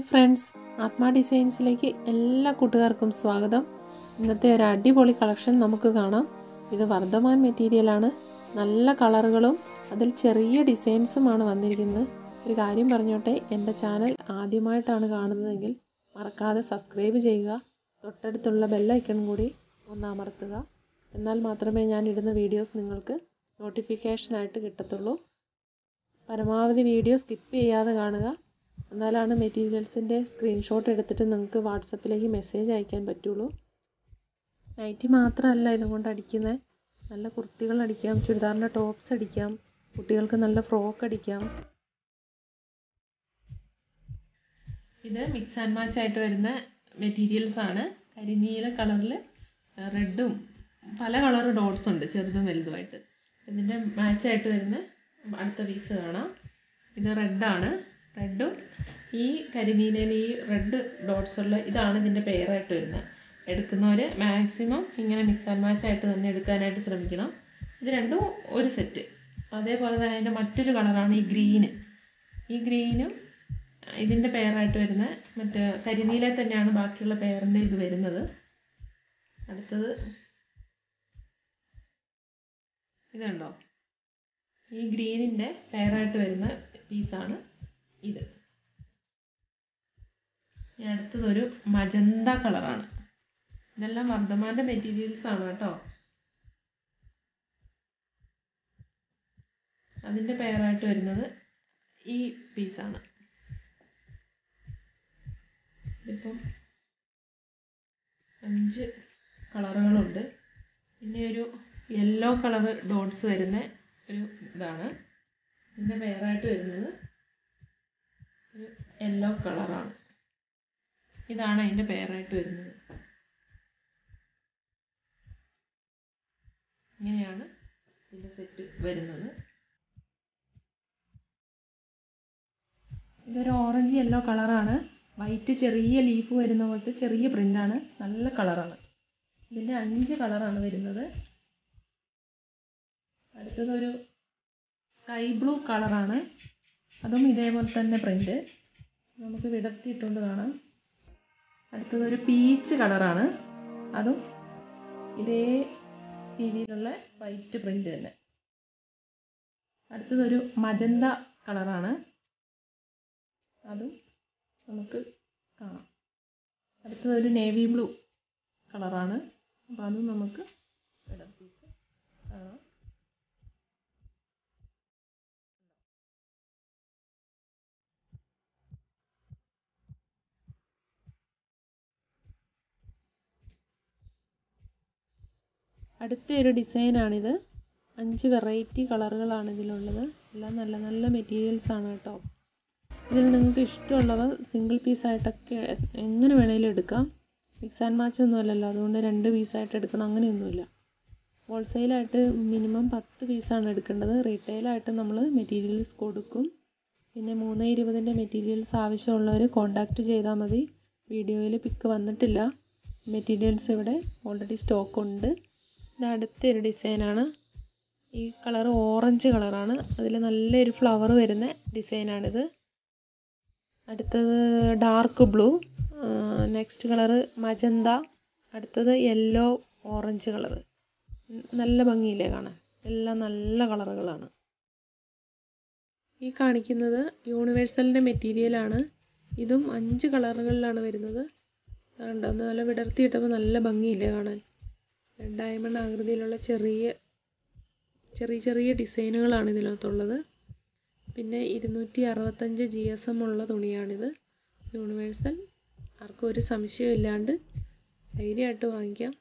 hi friends ആത്മാ ഡിസൈൻസിലേക്ക് എല്ലാ കൂട്ടുകാർക്കും സ്വാഗതം ഇന്നത്തെ ഒരു അടിപൊളി കളക്ഷൻ നമുക്ക് കാണാം ഇത് വർദ്ധമാൻ മെറ്റീരിയലാണ് നല്ല കളറുകളും അതിൽ ചെറിയ ഡിസൈൻസുമാണ് വന്നിരിക്കുന്നത് ഒരു കാര്യം പറഞ്ഞോട്ടെ എൻ്റെ ചാനൽ ആദ്യമായിട്ടാണ് കാണുന്നതെങ്കിൽ മറക്കാതെ സബ്സ്ക്രൈബ് ചെയ്യുക തൊട്ടടുത്തുള്ള ബെല്ലൈക്കൺ കൂടി ഒന്ന് അമർത്തുക എന്നാൽ മാത്രമേ ഞാൻ ഇടുന്ന വീഡിയോസ് നിങ്ങൾക്ക് നോട്ടിഫിക്കേഷനായിട്ട് കിട്ടത്തുള്ളൂ പരമാവധി വീഡിയോ സ്കിപ്പ് ചെയ്യാതെ കാണുക എന്നാലാണ് മെറ്റീരിയൽസിൻ്റെ സ്ക്രീൻഷോട്ട് എടുത്തിട്ട് നിങ്ങൾക്ക് വാട്സപ്പിലേക്ക് മെസ്സേജ് അയക്കാൻ പറ്റുള്ളൂ നൈറ്റി മാത്രമല്ല ഇതും കൊണ്ട് അടിക്കുന്നത് നല്ല കുർത്തികൾ അടിക്കാം ചുരിദാറിൻ്റെ ടോപ്സ് അടിക്കാം കുട്ടികൾക്ക് നല്ല ഫ്രോക്ക് അടിക്കാം ഇത് മിക്സ് ആൻഡ് മാച്ച് ആയിട്ട് വരുന്ന മെറ്റീരിയൽസ് ആണ് കരിനീല കളറിൽ റെഡും പല കളർ ഡോട്ട്സ് ഉണ്ട് ചെറുതും വലുതുമായിട്ട് ഇതിൻ്റെ മാച്ചായിട്ട് വരുന്ന അടുത്ത പീസ് കാണാം ഇത് റെഡാണ് റെഡും ഈ കരിനീലയിൽ ഈ റെഡ് ഡോട്ട്സ് ഉള്ള ഇതാണ് ഇതിൻ്റെ പെയറായിട്ട് വരുന്നത് എടുക്കുന്നവർ മാക്സിമം ഇങ്ങനെ മിക്സ് ആൻഡ് മാച്ച് ആയിട്ട് തന്നെ എടുക്കാനായിട്ട് ശ്രമിക്കണം ഇത് രണ്ടും ഒരു സെറ്റ് അതേപോലെ തന്നെ അതിൻ്റെ മറ്റൊരു കളറാണ് ഈ ഗ്രീന് ഈ ഗ്രീനും ഇതിൻ്റെ പെയറായിട്ട് വരുന്ന മറ്റേ കരിനീല തന്നെയാണ് ബാക്കിയുള്ള പെയറിൻ്റെ ഇത് വരുന്നത് അടുത്തത് ഇത് കണ്ടോ ഈ ഗ്രീനിൻ്റെ പെയറായിട്ട് വരുന്ന പീസാണ് ഇത് ഇനി അടുത്തതൊരു മജന്ത കളറാണ് ഇതെല്ലാം വർദ്ധമാൻ്റെ മെറ്റീരിയൽസ് ആണ് കേട്ടോ അതിൻ്റെ പെയറായിട്ട് വരുന്നത് ഈ പീസാണ് ഇതിപ്പം അഞ്ച് കളറുകളുണ്ട് പിന്നെ ഒരു യെല്ലോ കളർ ഡോട്ട്സ് വരുന്ന ഒരു ഇതാണ് ഇതിൻ്റെ പെയറായിട്ട് വരുന്നത് ഒരു യെല്ലോ കളറാണ് ഇതാണ് അതിൻ്റെ പെയറായിട്ട് വരുന്നത് ഇങ്ങനെയാണ് ഇതിൻ്റെ സെറ്റ് വരുന്നത് ഇതൊരു ഓറഞ്ച് യെല്ലോ കളറാണ് വൈറ്റ് ചെറിയ ലീഫ് വരുന്ന പോലത്തെ ചെറിയ പ്രിൻ്റാണ് നല്ല കളറാണ് ഇതിൻ്റെ അഞ്ച് കളറാണ് വരുന്നത് അടുത്തതൊരു സ്കൈ ബ്ലൂ കളറാണ് അതും ഇതേപോലെ തന്നെ പ്രിൻ്റ് നമുക്ക് വിടർത്തിയിട്ടുണ്ട് കാണാം അടുത്തതൊരു പീച്ച് കളറാണ് അതും ഇതേ രീതിയിലുള്ള വൈറ്റ് പ്രിൻ്റ് തന്നെ അടുത്തതൊരു മജന്ത കളറാണ് അതും നമുക്ക് കാണാം അടുത്തതൊരു നേവി ബ്ലൂ കളറാണ് അപ്പോൾ അതും നമുക്ക് വിടർത്തിയിട്ട് കാണാം അടുത്ത ഒരു ഡിസൈനാണിത് അഞ്ച് വെറൈറ്റി കളറുകളാണ് ഇതിലുള്ളത് എല്ലാം നല്ല നല്ല മെറ്റീരിയൽസ് ആണ് കേട്ടോ ഇതിൽ നിങ്ങൾക്ക് ഇഷ്ടമുള്ളവ സിംഗിൾ പീസായിട്ടൊക്കെ എങ്ങനെ വേണേലും എടുക്കാം മിക്സ് ആൻഡ് മാച്ച് ഒന്നും അല്ലല്ലോ അതുകൊണ്ട് രണ്ട് പീസായിട്ട് എടുക്കണം അങ്ങനെയൊന്നുമില്ല ഹോൾസെയിലായിട്ട് മിനിമം പത്ത് പീസാണ് എടുക്കേണ്ടത് റീറ്റെയിലായിട്ട് നമ്മൾ മെറ്റീരിയൽസ് കൊടുക്കും പിന്നെ മൂന്ന് ഇരുപതിൻ്റെ മെറ്റീരിയൽസ് ആവശ്യമുള്ളവർ കോൺടാക്റ്റ് ചെയ്താൽ മതി വീഡിയോയിൽ പിക്ക് വന്നിട്ടില്ല മെറ്റീരിയൽസ് ഇവിടെ ഓൾറെഡി സ്റ്റോക്ക് ഉണ്ട് ഇത് അടുത്തൊരു ഡിസൈനാണ് ഈ കളർ ഓറഞ്ച് കളറാണ് അതിൽ നല്ലൊരു ഫ്ലവർ വരുന്ന ഡിസൈനാണിത് അടുത്തത് dark blue next colour magenta അടുത്തത് യെല്ലോ ഓറഞ്ച് കളറ് നല്ല ഭംഗിയില്ലേ കാണാൻ എല്ലാം നല്ല കളറുകളാണ് ഈ കാണിക്കുന്നത് യൂണിവേഴ്സലിൻ്റെ മെറ്റീരിയലാണ് ഇതും അഞ്ച് കളറുകളിലാണ് വരുന്നത് കണ്ടോ നല്ല വിടർത്തിയിട്ടപ്പോൾ നല്ല ഭംഗിയില്ലേ കാണാൻ ഡയമണ്ട് ആകൃതിയിലുള്ള ചെറിയ ചെറിയ ചെറിയ ഡിസൈനുകളാണ് ഇതിനകത്തുള്ളത് പിന്നെ ഇരുന്നൂറ്റി അറുപത്തഞ്ച് ജി എസ് എം ഉള്ള തുണിയാണിത് യൂണിവേഴ്സൽ ആർക്കും ഒരു സംശയവും ഇല്ലാണ്ട് ധൈര്യമായിട്ട് വാങ്ങിക്കാം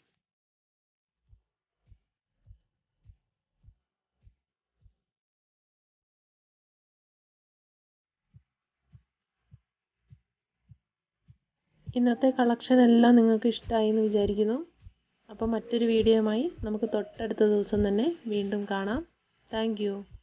ഇന്നത്തെ കളക്ഷൻ എല്ലാം നിങ്ങൾക്ക് ഇഷ്ടമായി എന്ന് വിചാരിക്കുന്നു അപ്പോൾ മറ്റൊരു വീഡിയോയുമായി നമുക്ക് തൊട്ടടുത്ത ദിവസം തന്നെ വീണ്ടും കാണാം താങ്ക്